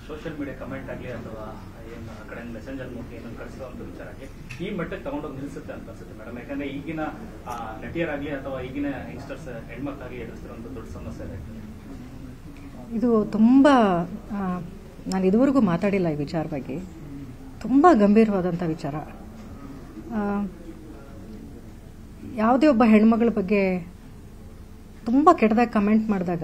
Social media comment ಆಗಲಿ ಅಥವಾ ಏನು ಆ ಕಡೆ ಮೆಸೆಂಜರ್ ಮೂಲಕ ಏನೋ ಕಳಿಸುವಂತ ವಿಚಾರ ಆಗಲಿ ಈ ಮಟ್ಟಕ್ಕೆ ತಗೊಂಡೋಗಿ ನಿಲ್ಲಿಸುತ್ತೆ ಅಂತ ಅನ್ಸುತ್ತೆ ಮೇಡಮ್ ಯಾಕಂದ್ರೆ ಈಗಿನ ಆ, ನಟಿಯರಾಗ್ಲಿ ಅಥವಾ ಈಗಿನ ಯಂಗ್ಸ್ಟರ್ಸ್ ಹೆಣ್ಮಕ್ಳಾಗಿ ಎದುರಿಸ್ತಿರುವಂತ ದೊಡ್ಡ ಸಮಸ್ಯೆ ಇದೆ ಇದು ತುಂಬ ಆ, ನಾನು ಇದುವರೆಗೂ ಮಾತಾಡಿಲ್ಲ ಈ ವಿಚಾರವಾಗಿ ತುಂಬ ಗಂಭೀರವಾದಂಥ ವಿಚಾರ ಆ, ಯಾವುದೇ ಒಬ್ಬ ಹೆಣ್ಮಗಳ ಬಗ್ಗೆ ತುಂಬ ಕೆಟ್ಟದಾಗಿ ಕಮೆಂಟ್ ಮಾಡಿದಾಗ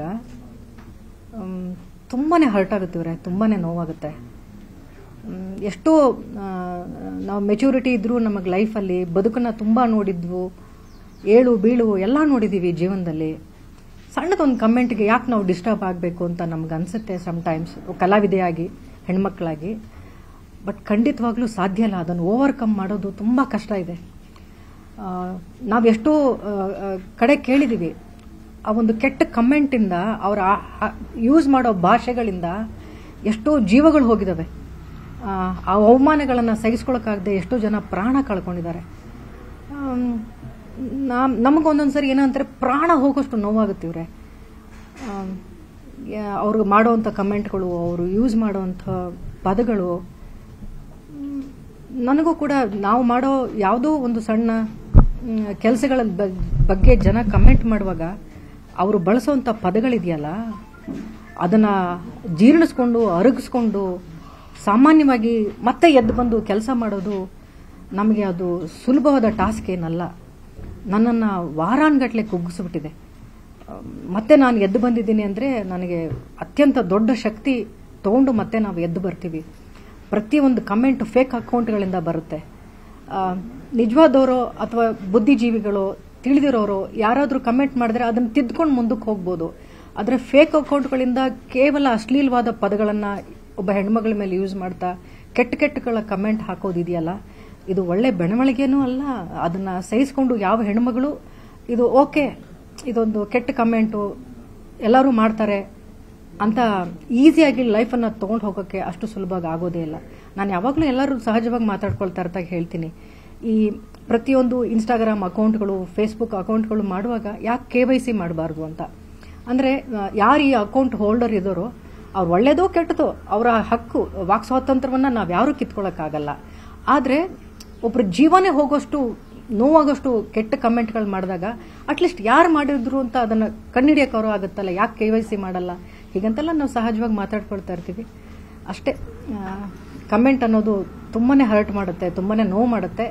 ತುಂಬಾ ಹರ್ಟ್ ಆಗುತ್ತೆ ಇವರೇ ತುಂಬಾ ನೋವಾಗುತ್ತೆ ಮ್, ಎಷ್ಟೋ ಆ, ನಾವು ಮೆಚೂರಿಟಿ ಇದ್ದರೂ ನಮಗೆ ಲೈಫಲ್ಲಿ ಬದುಕನ್ನು ತುಂಬ ನೋಡಿದ್ವು ಏಳು ಬೀಳು ಎಲ್ಲ ನೋಡಿದ್ದೀವಿ ಜೀವನದಲ್ಲಿ ಸಣ್ಣದೊಂದು ಕಮೆಂಟ್ಗೆ ಯಾಕೆ ನಾವು ಡಿಸ್ಟರ್ಬ್ ಆಗಬೇಕು ಅಂತ ನಮ್ಗೆ ಅನಿಸುತ್ತೆ ಸಮ್ಟೈಮ್ಸ್ ಕಲಾವಿದೆಯಾಗಿ ಹೆಣ್ಮಕ್ಳಾಗಿ ಬಟ್ ಖಂಡಿತವಾಗ್ಲೂ ಸಾಧ್ಯ ಇಲ್ಲ ಅದನ್ನು ಓವರ್ಕಮ್ ಮಾಡೋದು ತುಂಬ ಕಷ್ಟ ಇದೆ ಆ, ನಾವೆಷ್ಟೋ ಆ, ಆ, ಕಡೆ ಕೇಳಿದ್ದೀವಿ ಆ ಒಂದು ಕೆಟ್ಟ ಕಮೆಂಟಿಂದ ಅವರ ಯೂಸ್ ಮಾಡೋ ಭಾಷೆಗಳಿಂದ ಎಷ್ಟೋ ಜೀವಗಳು ಹೋಗಿದ್ದಾವೆ ಆ, ಆ ಅವಮಾನಗಳನ್ನು ಸಹಿಸ್ಕೊಳಕ್ಕಾಗದೆ ಎಷ್ಟೋ ಜನ ಪ್ರಾಣ ಕಳ್ಕೊಂಡಿದ್ದಾರೆ ಆಮ್, ನಮ್ ನಮಗೊಂದೊಂದು ಸರಿ ಏನೋ ಅಂತಾರೆ ಪ್ರಾಣ ಹೋಗೋಷ್ಟು ನೋವಾಗುತ್ತೆ ಇವ್ರೆ ಅವ್ರಿಗೆ ಮಾಡೋವಂಥ ಕಮೆಂಟ್ಗಳು ಅವರು ಯೂಸ್ ಮಾಡೋವಂಥ ಪದಗಳು ಮ್, ನನಗೂ ಕೂಡ ನಾವು ಮಾಡೋ ಯಾವುದೋ ಒಂದು ಸಣ್ಣ ಕೆಲಸಗಳ ಬಗ್ಗೆ ಜನ ಕಮೆಂಟ್ ಮಾಡುವಾಗ ಅವರು ಬಳಸೋವಂಥ ಪದಗಳಿದೆಯಲ್ಲ ಅದನ್ನು ಜೀರ್ಣಿಸ್ಕೊಂಡು ಅರಗಿಸ್ಕೊಂಡು ಸಾಮಾನ್ಯವಾಗಿ ಮತ್ತೆ ಎದ್ದು ಬಂದು ಕೆಲಸ ಮಾಡೋದು ನಮಗೆ ಅದು ಸುಲಭವಾದ ಟಾಸ್ಕ್ ಏನಲ್ಲ ನನ್ನನ್ನು ವಾರಾನ್ಗಟ್ಲೆ ಕುಗ್ಗಿಸ್ಬಿಟ್ಟಿದೆ ಅಮ್, ಮತ್ತೆ ನಾನು ಎದ್ದು ಬಂದಿದ್ದೀನಿ ಅಂದರೆ ನನಗೆ ಅತ್ಯಂತ ದೊಡ್ಡ ಶಕ್ತಿ ತಗೊಂಡು ಮತ್ತೆ ನಾವು ಎದ್ದು ಬರ್ತೀವಿ ಪ್ರತಿಯೊಂದು ಕಮೆಂಟ್ ಫೇಕ್ ಅಕೌಂಟ್ಗಳಿಂದ ಬರುತ್ತೆ ಆ, ನಿಜವಾದವರು ಅಥವಾ ಬುದ್ಧಿಜೀವಿಗಳು ತಿಳಿದಿರೋರು ಯಾರಾದರೂ ಕಮೆಂಟ್ ಮಾಡಿದ್ರೆ ಅದನ್ನು ತಿದ್ಕೊಂಡು ಮುಂದಕ್ಕೆ ಹೋಗ್ಬೋದು ಆದರೆ ಫೇಕ್ ಅಕೌಂಟ್ಗಳಿಂದ ಕೇವಲ ಅಶ್ಲೀಲವಾದ ಪದಗಳನ್ನು ಒಬ್ಬ ಹೆಣ್ಮಗಳ ಮೇಲೆ ಯೂಸ್ ಮಾಡ್ತಾ ಕೆಟ್ಟ ಕೆಟ್ಟಗಳ ಕಮೆಂಟ್ ಹಾಕೋದಿದೆಯಲ್ಲ ಇದು ಒಳ್ಳೆ ಬೆಳವಣಿಗೆನೂ ಅಲ್ಲ ಅದನ್ನು ಸಹಿಸ್ಕೊಂಡು ಯಾವ ಹೆಣ್ಮಗಳು ಇದು ಓಕೆ ಇದೊಂದು ಕೆಟ್ಟ ಕಮೆಂಟು ಎಲ್ಲರೂ ಮಾಡ್ತಾರೆ ಅಂತ ಈಸಿಯಾಗಿ ಲೈಫನ್ನು ತೊಗೊಂಡು ಹೋಗೋಕ್ಕೆ ಅಷ್ಟು ಸುಲಭವಾಗಿ ಆಗೋದೇ ಇಲ್ಲ ನಾನು ಯಾವಾಗಲೂ ಎಲ್ಲರೂ ಸಹಜವಾಗಿ ಮಾತಾಡ್ಕೊಳ್ತಾ ಇರ್ತಾಗ ಹೇಳ್ತೀನಿ ಈ ಪ್ರತಿಯೊಂದು ಇನ್ಸ್ಟಾಗ್ರಾಮ್ ಅಕೌಂಟ್ಗಳು ಫೇಸ್ಬುಕ್ ಅಕೌಂಟ್ಗಳು ಮಾಡುವಾಗ ಯಾಕೆ ಕೆ ವೈ ಸಿ ಮಾಡಬಾರ್ದು ಅಂತ ಅಂದರೆ ಯಾರು ಈ ಅಕೌಂಟ್ ಹೋಲ್ಡರ್ ಇದ್ದಾರೋ ಅವ್ರು ಒಳ್ಳೇದೋ ಕೆಟ್ಟದೋ ಅವರ ಹಕ್ಕು ವಾಕ್ ಸ್ವಾತಂತ್ರ್ಯವನ್ನು ನಾವು ಯಾರೂ ಕಿತ್ಕೊಳ್ಳೋಕ್ಕಾಗಲ್ಲ ಆದರೆ ಒಬ್ಬರ ಜೀವನೇ ಹೋಗೋಷ್ಟು ನೋವಾಗೋಷ್ಟು ಕೆಟ್ಟ ಕಮೆಂಟ್ಗಳು ಮಾಡಿದಾಗ ಅಟ್ಲೀಸ್ಟ್ ಯಾರು ಮಾಡಿದ್ರು ಅಂತ ಅದನ್ನು ಕಂಡುಹಿಡಿಯೋಕ್ಕಾರು ಆಗುತ್ತಲ್ಲ ಯಾಕೆ ಕೆ ವೈ ಸಿ ಮಾಡಲ್ಲ ಹೀಗಂತೆಲ್ಲ ನಾವು ಸಹಜವಾಗಿ ಮಾತಾಡ್ಕೊಳ್ತಾ ಇರ್ತೀವಿ ಅಷ್ಟೇ ಕಮೆಂಟ್ ಅನ್ನೋದು ತುಂಬಾ ಹರ್ಟ್ ಮಾಡುತ್ತೆ ತುಂಬಾ ನೋವು ಮಾಡುತ್ತೆ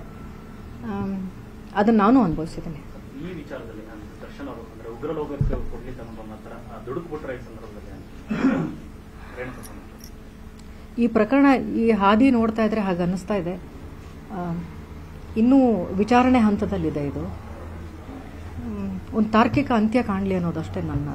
ಅದನ್ನು ನಾನು ಅನುಭವಿಸಿದ್ದೀನಿ ಈ ವಿಚಾರದಲ್ಲಿ ನಾನು ದರ್ಶನ್ ಅವರು ಅಂದ್ರೆ ಉಗ್ರ ಲೋಕಕ್ಕೆ ಕೊಡ್ಲಿಕ್ಕೆ ಅನ್ನೋ ಮಾತ್ರ ದುಡುಕು ಬಿಟ್ರೆ ಈ ಸಂದರ್ಭದಲ್ಲಿ ರೇಣುಕಾ ಸ್ವಾಮಿ. ಈ ಪ್ರಕರಣ ಈ ಹಾದಿ ನೋಡ್ತಾ ಇದ್ರೆ ಹಾಗೆ ಅನ್ನಿಸ್ತಾ ಇದೆ ಆ, ಇನ್ನೂ ವಿಚಾರಣೆ ಹಂತದಲ್ಲಿದೆ ಇದು ಒಂದು ತಾರ್ಕಿಕ ಅಂತ್ಯ ಕಾಣಲಿ ಅನ್ನೋದಷ್ಟೇ ನನ್ನ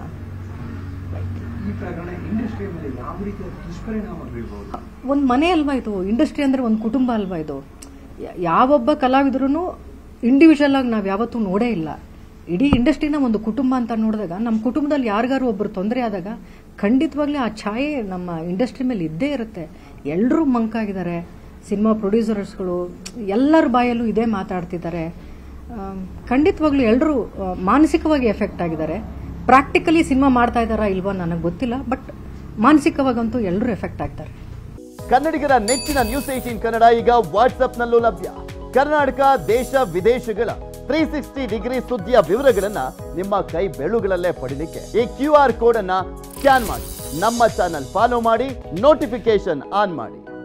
ಈ ಪ್ರಕರಣ ಇಂಡಸ್ಟ್ರಿ ಮೇಲೆ ಯಾವ ರೀತಿಯ ದುಷ್ಪರಿಣಾಮ ಬೀಳ್ಬಹುದು ಒಂದು ಮನೆ ಅಲ್ವಾ ಇದು ಇಂಡಸ್ಟ್ರಿ ಅಂದರೆ ಒಂದು ಕುಟುಂಬ ಅಲ್ವಾ ಇದು ಯ- ಯಾವೊಬ್ಬ ಕಲಾವಿದ್ರು ಇಂಡಿವಿಜುವಲ್ ಆಗಿ ನಾವು ಯಾವತ್ತೂ ನೋಡೇ ಇಲ್ಲ ಇಡೀ ಇಂಡಸ್ಟ್ರಿನ ಒಂದು ಕುಟುಂಬ ಅಂತ ನೋಡಿದಾಗ ನಮ್ಮ ಕುಟುಂಬದಲ್ಲಿ ಯಾರಿಗಾರು ಒಬ್ಬರು ತೊಂದರೆ ಆದಾಗ ಖಂಡಿತವಾಗ್ಲೂ ಆ ಛಾಯೆ ನಮ್ಮ ಇಂಡಸ್ಟ್ರಿ ಮೇಲೆ ಇದ್ದೇ ಇರುತ್ತೆ ಎಲ್ಲರೂ ಮಂಕಾಗಿದ್ದಾರೆ ಸಿನಿಮಾ ಪ್ರೊಡ್ಯೂಸರ್ಸ್ಗಳು ಎಲ್ಲರ ಬಾಯಲ್ಲೂ ಇದೇ ಮಾತಾಡ್ತಿದ್ದಾರೆ ಆಮ್, ಖಂಡಿತವಾಗ್ಲೂ ಎಲ್ಲರೂ ಮಾನಸಿಕವಾಗಿ ಎಫೆಕ್ಟ್ ಆಗಿದ್ದಾರೆ ಪ್ರಾಕ್ಟಿಕಲಿ ಸಿನಿಮಾ ಮಾಡ್ತಾ ಇದ್ದಾರಾ ಇಲ್ವಾ ನನಗೆ ಗೊತ್ತಿಲ್ಲ ಬಟ್ ಮಾನಸಿಕವಾಗಂತೂ ಎಲ್ಲರೂ ಎಫೆಕ್ಟ್ ಆಗ್ತಾರೆ ಕನ್ನಡಿಗರ ನೆಚ್ಚಿನ ನ್ಯೂಸ್ ಏಟೀನ್ ಕನ್ನಡ ಈಗ ವಾಟ್ಸ್ಆಪ್ನಲ್ಲೂ ಲಭ್ಯ ಕರ್ನಾಟಕ ದೇಶ ವಿದೇಶಗಳ ತ್ರೀ ಸಿಕ್ಸ್ಟಿ ಡಿಗ್ರಿ ಸುದ್ದಿಯ ವಿವರಗಳನ್ನ ನಿಮ್ಮ ಕೈ ಬೆಳುಗಳಲ್ಲೇ ಪಡಿಲಿಕ್ಕೆ ಈ ಕ್ಯೂ ಆರ್ ಕೋಡ್ ಅನ್ನ ಸ್ಕ್ಯಾನ್ ಮಾಡಿ ನಮ್ಮ ಚಾನಲ್ ಫಾಲೋ ಮಾಡಿ ನೋಟಿಫಿಕೇಶನ್ ಆನ್ ಮಾಡಿ